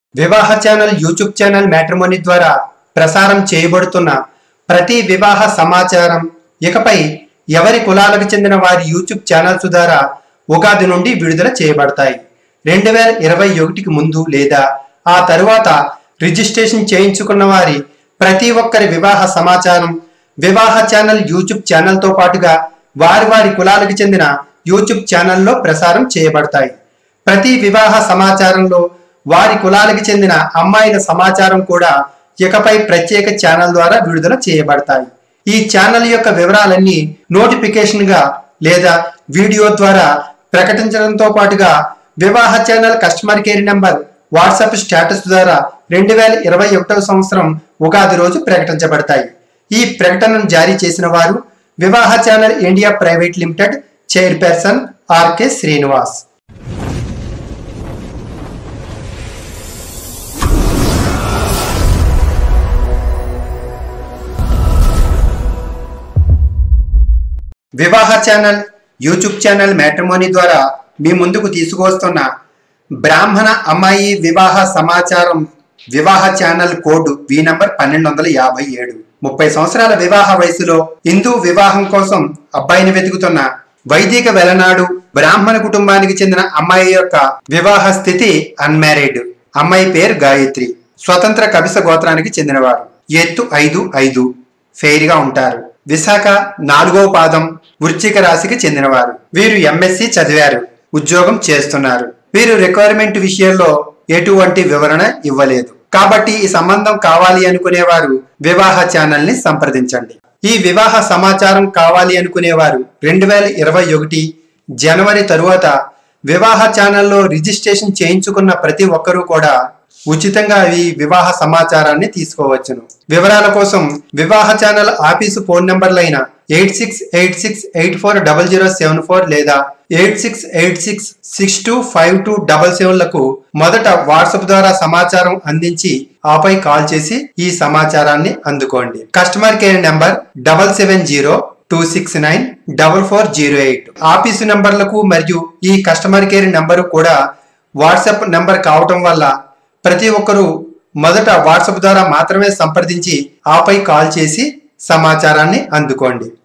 వివాహ channel YouTube channel matrimony ద్వారా ప్రసారం చేయబడుతున్న ప్రతి వివాహ సమాచారం ఇకపై ఎవరి కులాలకు చెందిన వారి యూట్యూబ్ ఛానల్స్ ద్వారా ఉగాది నుండి విడుదల చేయబడతాయి రెండు వేల ఇరవై ఒకటికి ముందు లేదా ఆ తరువాత రిజిస్ట్రేషన్ చేయించుకున్న వారి ప్రతి ఒక్కరి వివాహ సమాచారం వివాహ ఛానల్ యూట్యూబ్ ఛానల్తో పాటుగా వారి వారి కులాలకు చెందిన యూట్యూబ్ ఛానల్లో ప్రసారం చేయబడతాయి ప్రతి వివాహ సమాచారంలో వారి కులాలకు చెందిన అమ్మాయిల సమాచారం కూడా ఇకపై ప్రత్యేక ఛానల్ ద్వారా విడుదల చేయబడతాయి ఈ ఛానల్ యొక్క వివరాలన్నీ నోటిఫికేషన్ గా లేదా వీడియో ద్వారా ప్రకటించడంతో పాటుగా Vivaha channel customer care number WhatsApp status ద్వారా రెండు వేల ఇరవై ఒకటవ సంవత్సరం ఉగాది రోజు ప్రకటించబడతాయి ఈ ప్రకటనను జారీ చేసిన వారు Vivaha channel India private limited chairperson RK Srinivas Vivaha channel YouTube channel matrimony ద్వారా మీ ముందుకు తీసుకువస్తున్న బ్రాహ్మణ అమ్మాయి వివాహ సమాచారం వివాహ ఛానల్ కోడ్ వి నంబర్ పన్నెండు వందల యాభై ఏడు ముప్పై సంవత్సరాల వివాహ వయసులో హిందూ వివాహం కోసం అబ్బాయిని వెతుకుతున్న వైదిక వెలనాడు బ్రాహ్మణ కుటుంబానికి చెందిన అమ్మాయి యొక్క వివాహ స్థితి అన్మ్యారీడ్ అమ్మాయి పేరు గాయత్రి స్వతంత్ర కవిస గోత్రానికి చెందినవారు ఎత్తు ఐదు ఐదు ఫెయిర్ గా ఉంటారు విశాఖ నాలుగవ పాదం వృశ్చిక రాశికి చెందినవారు వీరు ఎంఎస్సి చదివారు ఉద్యోగం చేస్తున్నారు వీరు రిక్వైర్మెంట్ విషయంలో ఎటువంటి వివరణ ఇవ్వలేదు కాబట్టి ఈ సంబంధం కావాలి అనుకునేవారు వివాహ ఛానల్ ని సంప్రదించండి ఈ వివాహ సమాచారం కావాలి అనుకునేవారు రెండు వేల ఇరవై ఒకటి జనవరి తరువాత వివాహ ఛానల్లో రిజిస్ట్రేషన్ చేయించుకున్న ప్రతి ఒక్కరూ కూడా ఉచితంగా ఈ వివాహ సమాచారాన్ని తీసుకోవచ్చును వివరాల కోసం వివాహ ఛానల్ ఆఫీసు ఫోన్ నంబర్లైన eight six eight six eight four double zero seven four లేదా eight six eight six six two five two double సెవెన్లకు మొదట వాట్సాప్ ద్వారా సమాచారం అందించి ఆపై కాల్ చేసి ఈ సమాచారాన్ని అందుకోండి customer care number double seven zero two six nine double four zero eight office నంబర్లకు మరియు ఈ కస్టమర్ కేర్ నెంబర్ కూడా వాట్సాప్ నెంబర్ కావటం వల్ల ప్రతి ఒక్కరూ మొదట వాట్సాప్ ద్వారా మాత్రమే సంప్రదించి ఆపై కాల్ చేసి సమాచారాన్ని అందుకోండి